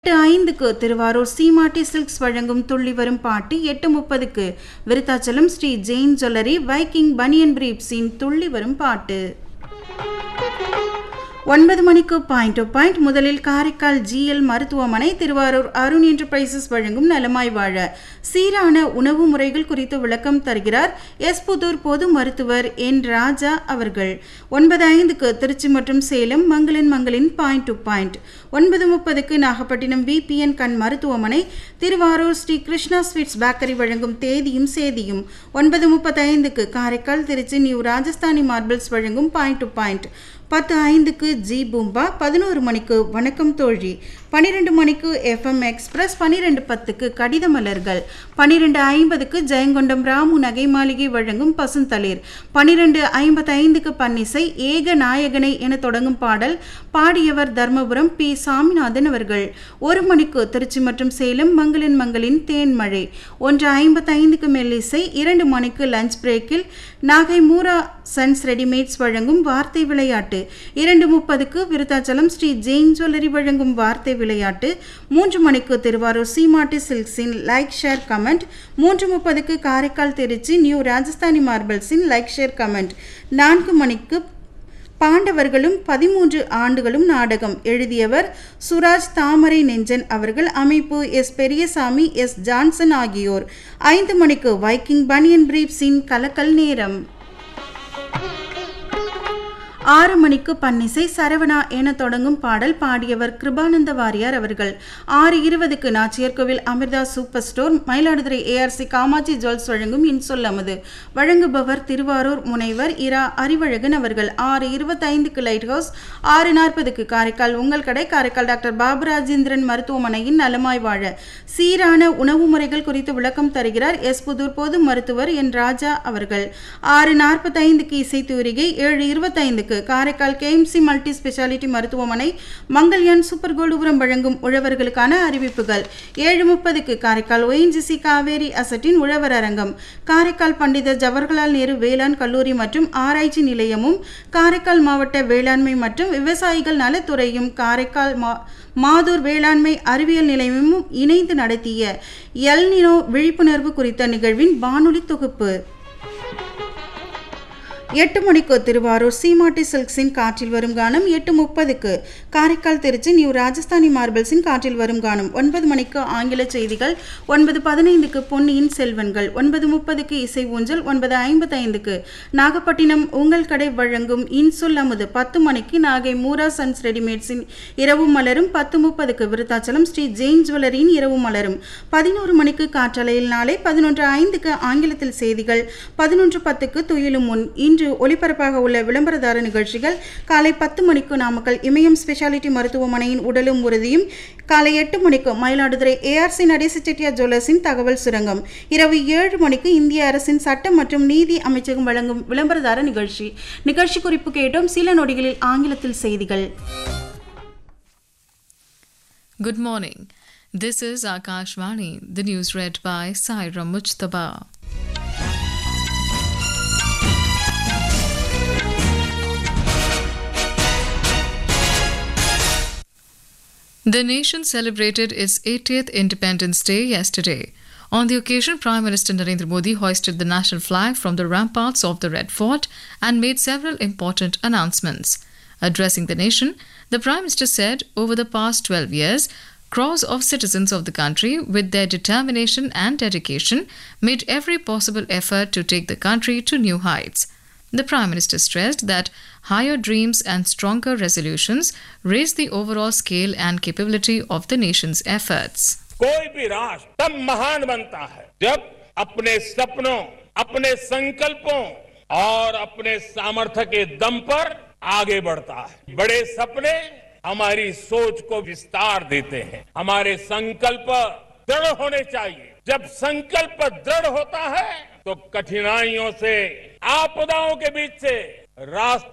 எட்டு ஐந்துக்கு திருவாரூர் சீமாட்டி சில்க்ஸ் வழங்கும் துள்ளி வரும் பாட்டு எட்டு முப்பதுக்கு விருத்தாச்சலம் ஸ்ரீ ஜெயின் ஜுவல்லரி வைக்கிங் பனியன் பிரீப்ஸின் துள்ளி வரும் பாட்டு ஒன்பது மணிக்கு பாயிண்ட் டு பாயிண்ட் முதலில் காரைக்கால் ஜிஎல் மருத்துவமனை திருவாரூர் அருண் என்டர்பிரைசஸ் வழங்கும் நலமாய் வாழ சீரான உணவு முறைகள் குறித்து விளக்கம் தருகிறார் எஸ் புதூர் பொது மருத்துவர் என் ராஜா அவர்கள் ஒன்பது ஐந்துக்கு திருச்சி மற்றும் சேலம் மங்களின் மங்களின் பாயிண்ட் டு பாயிண்ட் ஒன்பது முப்பதுக்கு நாகப்பட்டினம் விபிஎன் கண் மருத்துவமனை திருவாரூர் ஸ்ரீ கிருஷ்ணா ஸ்வீட்ஸ் பேக்கரி வழங்கும் தேதியும் சேதியும் ஒன்பது முப்பத்தைந்துக்கு காரைக்கால் திருச்சி நியூ ராஜஸ்தானி மார்பிள்ஸ் வழங்கும் பாயிண்ட் டு பாயிண்ட் பத்து ஐந்துக்கு ஜி பூம்பா பதினோரு மணிக்கு வணக்கம் தோழி பன்னிரெண்டு மணிக்கு எஃப்எம் எக்ஸ்பிரஸ் பன்னிரெண்டு பத்துக்கு கடித மலர்கள் பன்னிரெண்டு ஐம்பதுக்கு ஜெயங்கொண்டம் ராமு நகை மாளிகை வழங்கும் பசுந்தளிர் பன்னிரெண்டு ஐம்பத்தைந்துக்கு பன்னிசை ஏக நாயகனை என தொடங்கும் பாடல் பாடியவர் தர்மபுரம் பி சாமிநாதன் அவர்கள் ஒரு மணிக்கு திருச்சி மற்றும் சேலம் மங்களின் மங்களின் தேன்மழை ஒன்று ஐம்பத்தைந்துக்கு மெல்லிசை இரண்டு மணிக்கு லஞ்ச் பிரேக்கில் நாகை மூரா சன்ஸ் ரெடிமேட்ஸ் வழங்கும் வார்த்தை விளையாட்டு இரண்டு முப்பதுக்கு விருத்தாச்சலம் ஸ்ரீ ஜெயின் ஜுவல்லரி வழங்கும் வார்த்தை விளையாட்டு மூன்று மணிக்கு திருவாரூர் சீமாட்டி சில்க்ஸின் லைக் ஷேர் கமெண்ட் மூன்று முப்பதுக்கு காரைக்கால் திருச்சி நியூ ராஜஸ்தானி மார்பிள்ஸின் லைக் ஷேர் கமெண்ட் நான்கு மணிக்கு பாண்டவர்களும் பதிமூன்று ஆண்டுகளும் நாடகம் எழுதியவர் சுராஜ் தாமரை நெஞ்சன் அவர்கள் அமைப்பு எஸ் பெரியசாமி எஸ் ஜான்சன் ஆகியோர் ஐந்து மணிக்கு வைக்கிங் பனியன் பிரீப்ஸின் கலக்கல் நேரம் ஆறு மணிக்கு பன்னிசை சரவணா என தொடங்கும் பாடல் பாடியவர் கிருபானந்த வாரியார் அவர்கள் ஆறு இருபதுக்கு Nachiyarkoil Amirtha super store Mayiladuthurai ARC Kamatchi jewels வழங்கும் இன்சொல் அமுது வழங்குபவர் திருவாரூர் முனைவர் இரா அறிவழகன் அவர்கள் ஆறு இருபத்தைந்துக்கு லைட் ஹவுஸ் ஆறு நாற்பதுக்கு காரைக்கால் உங்கள் கடை காரைக்கால் டாக்டர் பாபு ராஜேந்திரன் மருத்துவமனையின் நலமாய் வாழ சீரான உணவு முறைகள் குறித்து விளக்கம் தருகிறார் எஸ் புதூர் பொது மருத்துவர் என் ராஜா அவர்கள் ஆறு நாற்பத்தைந்துக்கு இசை தூரிகை ஏழு இருபத்தைந்துக்கு காரைக்கால் கேஎம்சி மல்டி ஸ்பெஷாலிட்டி மருத்துவமனை மங்கள்யான் சூப்பர் கோல்டுபுரம் வழங்கும் உழவர்களுக்கான அறிவிப்புகள் ஏழு முப்பதுக்கு காரைக்கால் ஒயின்ஜிசி காவேரி அசட்டின் உழவர் அரங்கம் காரைக்கால் பண்டித ஜவஹர்லால் நேரு வேளாண் கல்லூரி மற்றும் ஆராய்ச்சி நிலையமும் காரைக்கால் மாவட்ட வேளாண்மை மற்றும் விவசாயிகள் நலத்துறையும் காரைக்கால் மா மாதூர் வேளாண்மை அறிவியல் நிலையமும் இணைந்து நடத்திய எல்னினோ விழிப்புணர்வு குறித்த நிகழ்வின் வானொலி தொகுப்பு எட்டு மணிக்கு திருவாரூர் சீமாட்டி சில்க்ஸின் காற்றில் வரும் கானம் எட்டு முப்பதுக்கு காரைக்கால் திருச்சி நியூ ராஜஸ்தானி மார்பிள்ஸின் காற்றில் வரும் கானம் ஒன்பது மணிக்கு ஆங்கில செய்திகள் ஒன்பது பதினைந்துக்கு பொன்னியின் செல்வன்கள் ஒன்பது முப்பதுக்கு இசை ஊஞ்சல் ஒன்பது ஐம்பத்தைந்துக்கு நாகப்பட்டினம் உங்கள் கடை வழங்கும் இன்சொல் அமுது பத்து மணிக்கு நாகை மூரா சன்ஸ் ரெடிமேட்ஸின் இரவு மலரும் பத்து முப்பதுக்கு விருத்தாச்சலம் ஸ்ரீ ஜெயின் ஜுவல்லரியின் இரவு மலரும் பதினோரு மணிக்கு காற்றலையில் நாளை பதினொன்று ஐந்துக்கு ஆங்கிலத்தில் செய்திகள் பதினொன்று பத்துக்கு துயிலும் முன் இன்று இன்று ஒளிபரப்பாக உள்ள விளம்பரதார நிகழ்ச்சிகள் காலை பத்து மணிக்கு நாமக்கல் இமயம் ஸ்பெஷாலிட்டி மருத்துவமனையின் உடலும் உறுதியும் காலை எட்டு மணிக்கு மயிலாடுதுறை ஏஆர்சி நடேச செட்டியார் ஜுவல்லர்ஸின் தகவல் சுரங்கம் இரவு ஏழு மணிக்கு இந்திய அரசின் சட்டம் மற்றும் நீதி அமைச்சகம் வழங்கும் விளம்பரதார நிகழ்ச்சி நிகழ்ச்சி குறிப்பு கேட்டோம் சில நொடிகளில் ஆங்கிலத்தில் செய்திகள் Good morning. This is Akashvani, the news read by Saira Mujtaba. The nation celebrated its 80th Independence Day yesterday. On the occasion, Prime Minister Narendra Modi hoisted the national flag from the ramparts of the Red Fort and made several important announcements. Addressing the nation, the Prime Minister said over the past 12 years, crores of citizens of the country, with their determination and dedication, made every possible effort to take the country to new heights. The Prime Minister stressed that higher dreams and stronger resolutions raise the overall scale and capability of the nation's efforts. कोई भी राष्ट्र तब महान बनता है जब अपने सपनों अपने संकल्पों और अपने सामर्थ्य के दम पर आगे बढ़ता है बड़े सपने हमारी सोच को विस्तार देते हैं हमारे संकल्प दृढ़ होने चाहिए जब संकल्प दृढ़ होता है तो कठिनाइयों से आपदाओं के बीच से रास्ता